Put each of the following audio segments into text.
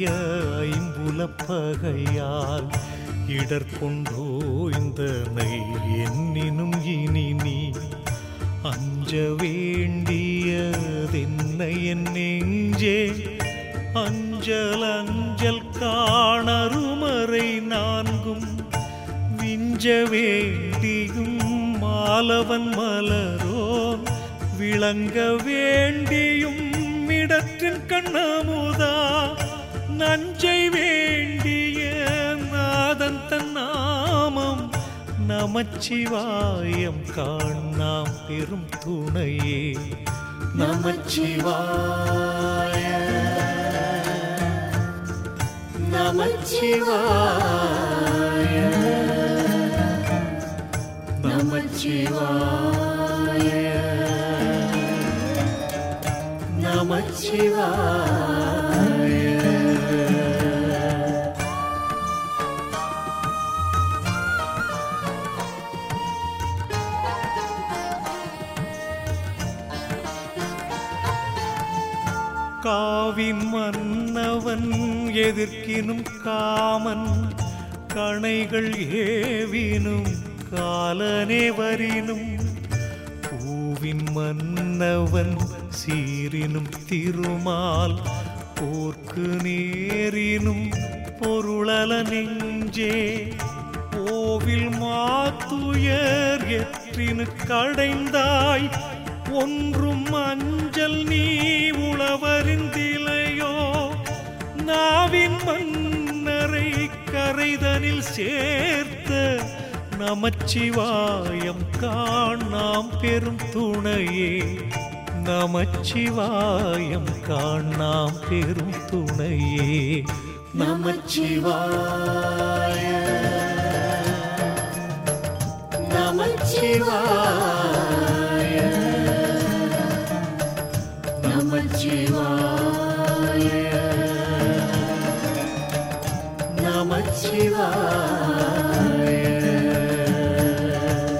ஐம்புலப்பகையால் இடர் கொண்டோய்ந்தனை என்னினும் இனி நீ அஞ்ச வேண்டியதென்ன என் நெஞ்சே அஞ்சல் அஞ்சல் காணருமறை நான்கும் விஞ்ச வேண்டியும் மாலவன் மலரோன் விளங்க வேண்டியும் இடற்றின் கண்ணமுதா நஞ்சை வேண்டிய நாதன் தன் நாமம் நமச்சிவாயம் காணாம் பெரும் துணையே நமச்சிவாய நமச்சிவாய நமச்சிவாய நமச்சிவாய காவின் மன்னவன் எதிர்க்கினும் காமன் கணைகள் ஏவினும் காலனே வரினும் பூவின் மன்னவன் சீரினும் திருமால் போர்க்கு நேரினும் பொருளல நெஞ்சே கோவில் மாத்துயர் எற்றினு கடைந்தாய் ஒன்றும் அஞ்சல் நீ உளவறிந்திலையோ நாவின் மன்னரை கரைதனில் சேர்த்த நமச்சிவாயம் காணாம் பெரும் துணையே நமச்சிவாயம் காணாம் பெரும் துணையே நமச்சிவாய நமச்சிவாய நமச்சிவாய நமச்சிவாய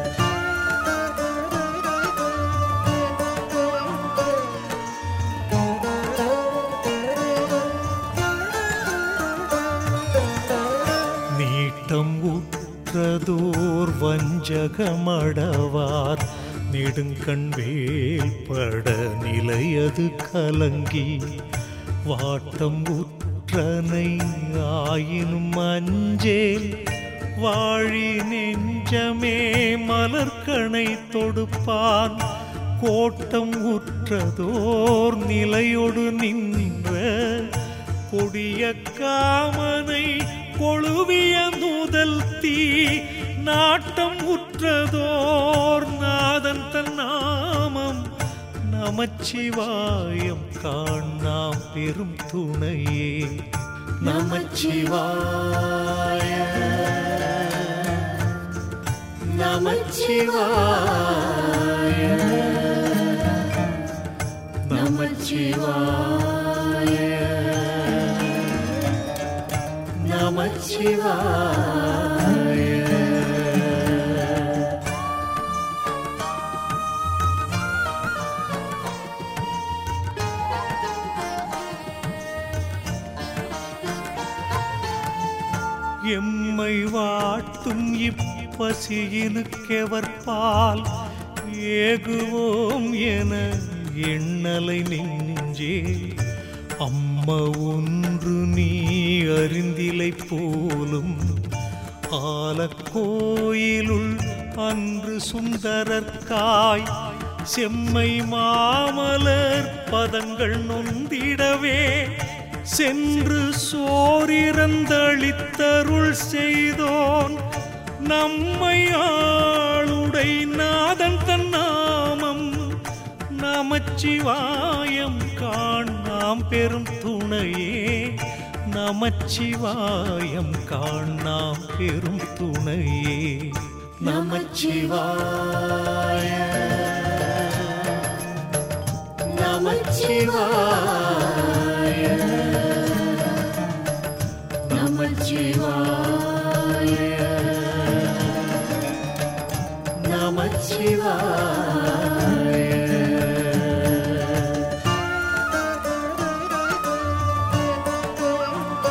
நீட்டம் உற்றதோர் வஞ்சகமடவார் நெடுங்கண் வேல்பட நிலையது கலங்கி வாட்டம் உற்றனை ஆயினும் அஞ்சேல் வாழி நெஞ்சமே மலர்கணை தொடுப்பான் கோட்டம் உற்றதோர் நிலையொடு நின்ற கொடிய காமனை கொழுவிய முதல் தீ நாட்டம் உற்றதோர் நாதன் தன் நாமம் நமச்சிவாயம் காணாம் பெரும் துணையே நமச்சிவாய நமச்சிவாய நமச்சிவாய நமச்சிவாய எம்மை வாட்டும் இப்பசியினுக்கெவர் பால் ஏகுவோம் என எண்ணலை நெஞ்சே அம்ம ஒன்று நீ அறிந்திலை போலும் ஆலக்கோயிலுள் அன்று சுந்தரர்காய் செம்மை மாமலர் பதங்கள் நொந்திடவே சென்று சோரிறந்தளித்தருள் செய்தோன் நம்மை ஆளுடை நாதன் தன் நாமம் நமச்சிவாயம் காணாம் பெரும் துணையே நமச்சிவாயம் காணாம் பெரும் துணையே நமச்சிவாய நமச்சிவாய நமச்சிவாய நமச்சிவாய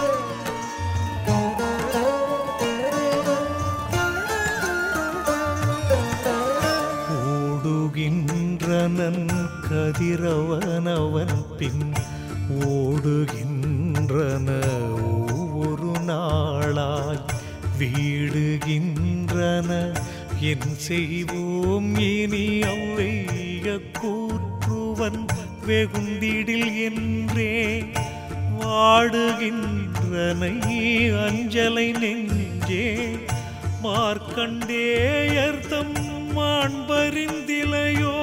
கதிரவனவன் பின் ஓடுகின்றன ஒவ்வொரு நாளாய் வீடுகின்றன என் செய்வோம் இனி அவ்வைய கூற்றுவன் வெகுண்டிடில் என்றே வாடுகின்றனை அஞ்சலை நெஞ்சே மார்க்கண்டேயர்த்தம் மாண்பறிந்திலையோ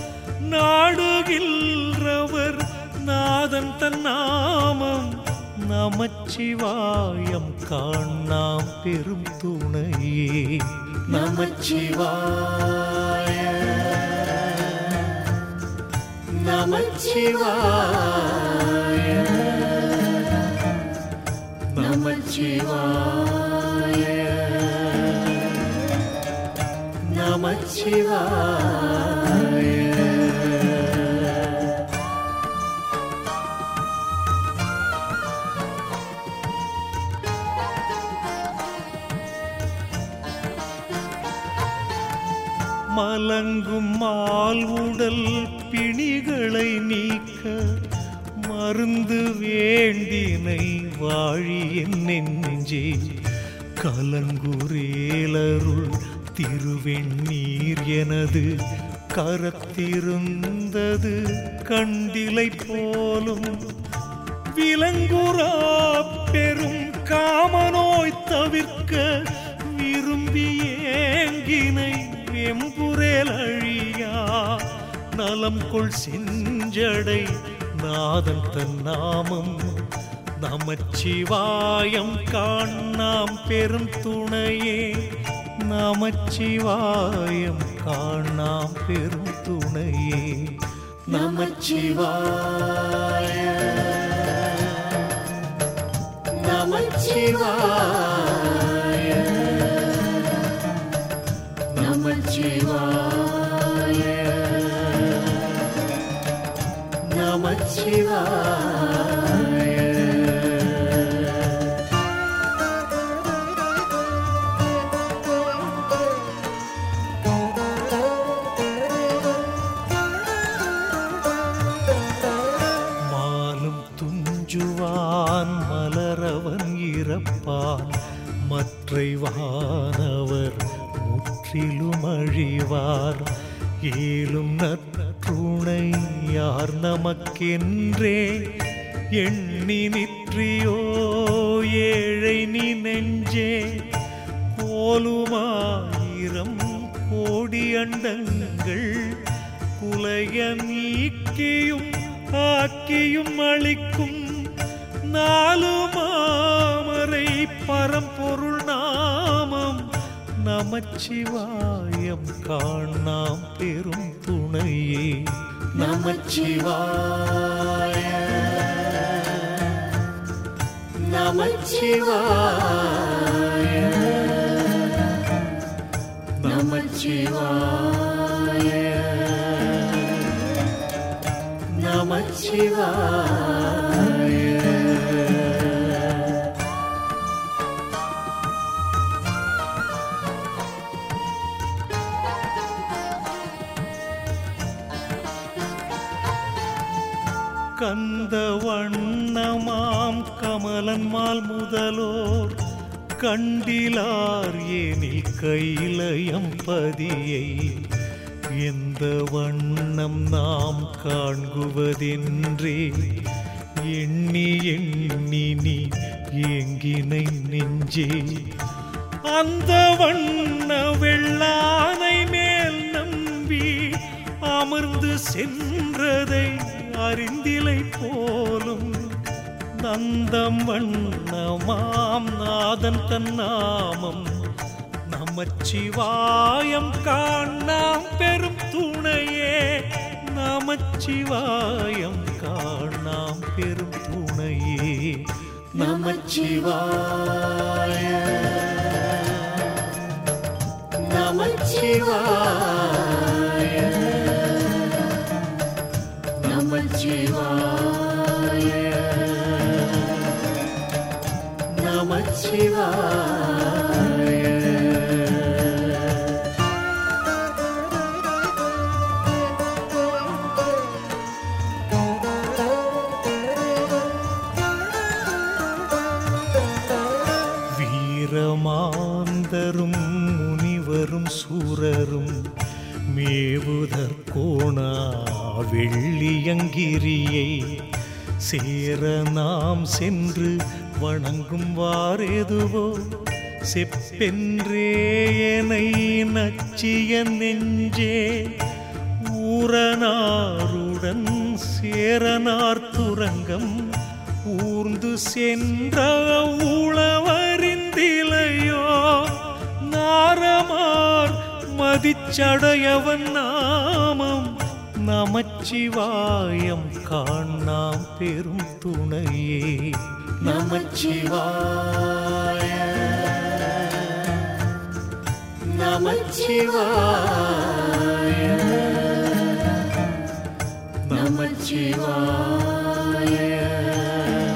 நாடுகின்றவர் நாதன் தன் நாமம் நமச்சிவாயம் காணாம் பெரும் துணையே நமச்சிவாய நமச்சிவாய நமச்சிவாய நமச்சிவாய மலங்கும் மால் உடல் பிணிகளை நீக்க மருந்து வேண்டினை வாழி என் நெஞ்சே கலங்குரேலருள் திருவெண்ணீர் எனது கரத்திருந்தது கண்டிலை போலும் விலங்குரா பெரும் காமநோய் தவிர்க்க விரும்பி ஏங்கினை வெம்புரேல் அழியா நலம் கொள் செஞ்சடை நாதன் தன் நாமம் நமச்சிவாயம் காணாம் பெரும் துணையே நமச்சிவாயம் காணாம் பெரும் துணையே நமச்சிவாய நமச்சிவாய நமச்சிவாய நமச்சிவாய மாலும் துஞ்சுவான் மலரவன் இறப்பான் மற்றை வானவர் முற்றிலும் அழிவார் ஏலும் நற்றுணை யார் நமக்கென்றே எண்ணி நிற்றியோ ஏழை நீ நெஞ்சே கோலுமாயிரம் கோடி அண்டங்கள் குலைய நீக்கியும் ஆக்கியும் அளிக்கும் நாலு மாமரை பரம்பொருள் நாமம் நமச்சிவாயம் காணாம் பெரும் துணையே நமச்சிவாய நமச்சிவாய நமச்சிவாய கந்த வண்ணமாம் கமலன்மால் முதலோர் கண்டிலார் ஏனில் கையிலயம் பதியை எந்த வண்ணம் நாம் காண்குவதென்றே எண்ணி எண்ணி நீ ஏங்கினை நெஞ்சே அந்த வண்ண வெள்ளானை மேல் நம்பி அமர்ந்து சென்றதை அறிந்திலை போலும் நந்தம் வண்ணமாம் நாதன் தன் நாமம் நமச்சிவாயம் காணாம் பெரும் துணையே நமச்சிவாயம் காணாம் பெரும் துணையே நமச்சிவாய நமச்சிவாய நமச்சிவாய நமச்சிவாய சூரரும் மேவுதற்கோணா வெள்ளியங்கிரியை சேர நாம் சென்று வணங்கும் வாரெதுவோ செப்பென்றேயனை நச்சிய நெஞ்சே ஊரனாருடன் சேரனார் துரங்கம் ஊர்ந்து சென்ற உளவறிந்திலையோ நாரமார் மதிச்சடையவன் நாமம் நமச்சிவாயம் காணாம் பெரும் துணையே நமச்சிவாய நமச்சிவாய நமச்சிவாய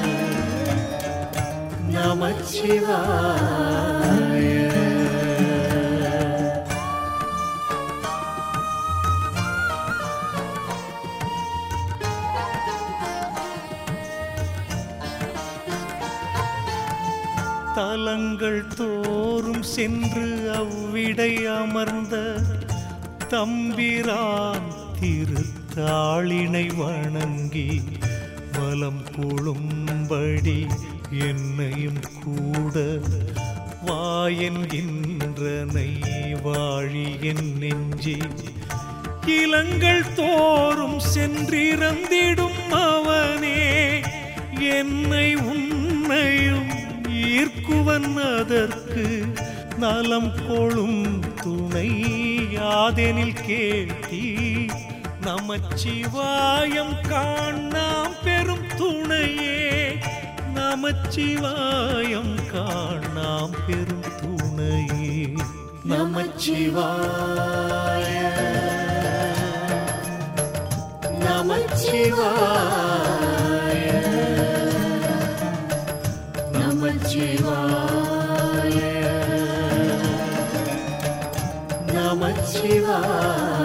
நமச்சிவாய தலங்கள் தோறும் சென்று அவ்விடை அமர்ந்த தம்பிரான் திருத்தாளினை வணங்கி வலம் கொழும்படி என்னையும் கூட வாயென்கின்றனை வாழி என் நெஞ்சே இளங்கள் தோறும் சென்றிறந்திடும் அவனே என்னை உன்னையும் ஈர்க்குவன் அதற்கு நலம் கொளும் துணை யாதெனில் கேட்டி நமச்சிவாயம் காணாம் பெரும் துணையே நமச்சிவாயம் காணாம் பெரும் துணையே நமச்சிவாய நமச்சிவாய நமச்சிவாய நமச்சிவாய